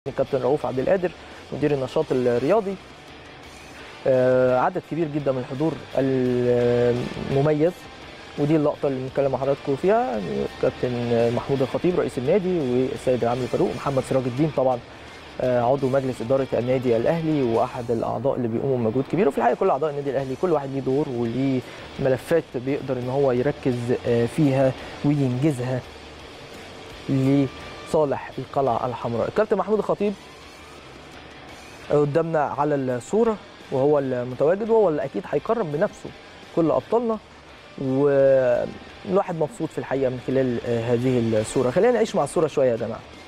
الكابتن رؤوف عبد القادر مدير النشاط الرياضي آه، عدد كبير جدا من الحضور المميز ودي اللقطه اللي بنتكلم مع حضراتكم فيها كابتن محمود الخطيب رئيس النادي والسيد العامل فاروق محمد سراج الدين طبعا آه، عضو مجلس اداره النادي الاهلي واحد الاعضاء اللي بيقوموا بمجهود كبير وفي الحقيقه كل اعضاء النادي الاهلي كل واحد ليه دور وليه ملفات بيقدر ان هو يركز آه، فيها وينجزها لصالح القلعه الحمراء الكابتن محمود الخطيب قدامنا على الصوره وهو المتواجد وهو اللي اكيد هيكرم بنفسه كل ابطالنا والواحد مبسوط في الحقيقه من خلال آه، هذه الصوره خلينا نعيش مع الصوره شويه يا جماعه